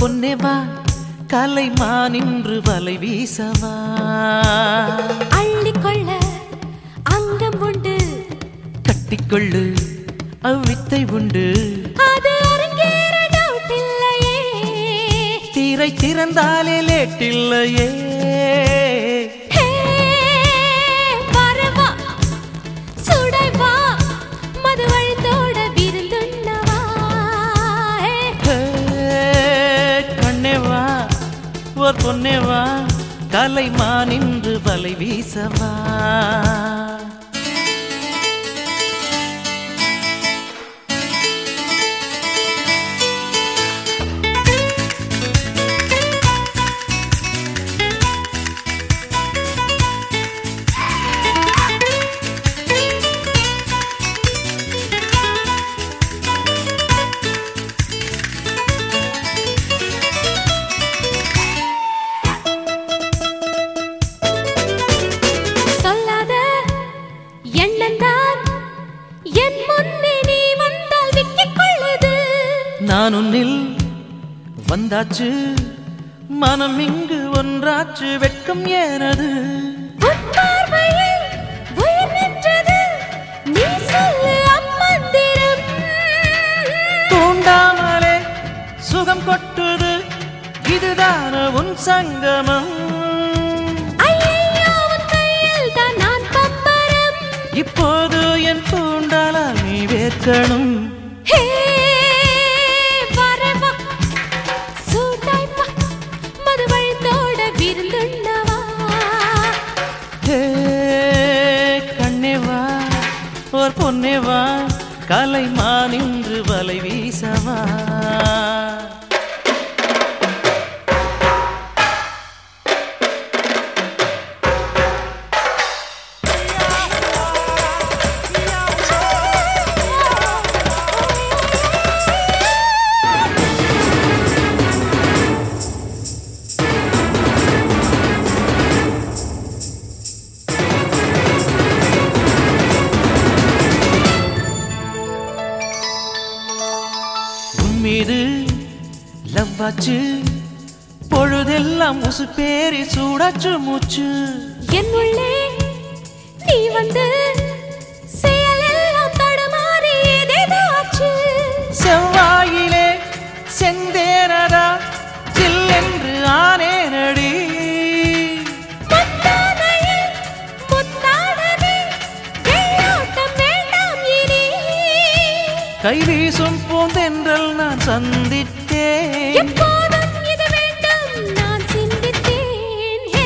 பொன்னே வா கலைமான் இன்று வலை வீசவா அள்ளிக்கொள்ள அங்கம் உண்டு கட்டிக்கொள்ளு அவ்வித்தை உண்டு அது அரங்கேற டவுட் இல்லையே தீரை திறந்தாலே லேட்டில்லையே ஹே, வரவா, சுடவா, மது வழிந்தோட விருந்துண்ணவா. ஹே, ஹே, கண்ணே வா ஓர் பொன்னே வா கலைமான் இன்று வலை வீசவா சொல்லாத எண்ணந்தான் என் முன்னே நீ வந்தால் விக்கிக் கொள்ளுது. நான் உன்னில் வந்தாச்சு மனம் இங்கு ஒன்றாச்சு வெட்கம் ஏனது உன் பார்வையில் உயிர் நின்றது. நீ சொல்லு அம்மந்திரம். தூண்டாமலே சுகம் கொட்டுது இதுதான உன் சங்கமம் ஐயையோ, உன் கையில் தான் நான் பம்பரம். இப்போது என் தூண்டாலால் நீ வேர்க்கணும் ஹே, வரவா, சூடாய்வா, மது வழிந்தோட விருந்துண்ணவா. ஹே கண்ணே வா ஓர் பொன்னே வா கலைமான் இன்று வலை வீசவா உன் மீது லவ்வாச்சு பொழுதெல்லாம் உசு பேரி சூடாச்சு மூச்சு என் உள்ளே நீ வந்து செயலெல்லாம் தடுமாறி ஏதேதோ ஆச்சு. செவ்வாயிலே செந்தேனடா சில்லென்று ஆனேனடி முந்தானையில் முத்தாடவே வெள்ளோட்டம் வேண்டாம் இனி. கை வீசும் பூந்தென்றல் நான் சந்தித்தேன் எப்போதும் இது வேண்டும் நான் சிந்தித்தேன். ஹே,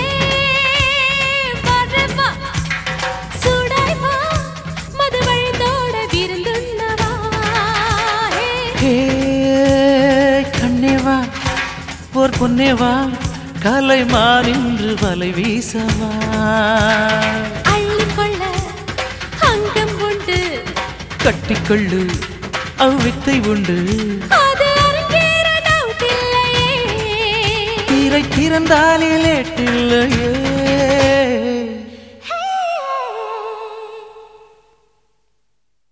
வரவா, சுடாய்வா, மது வழிந்தோட விருந்துண்ணவா. ஹே, ஹே கண்ணே வா ஓர் பொன்னே வா கலைமான் இன்று வலை வீசவா அள்ளிக்கொள்ள அங்கம் உண்டு கட்டிக்கொள்ளு அவ்வித்தை உண்டு அது அரங்கேற doubt இல்லையே. தீரை திறந்தாலே லேட்டில்லையே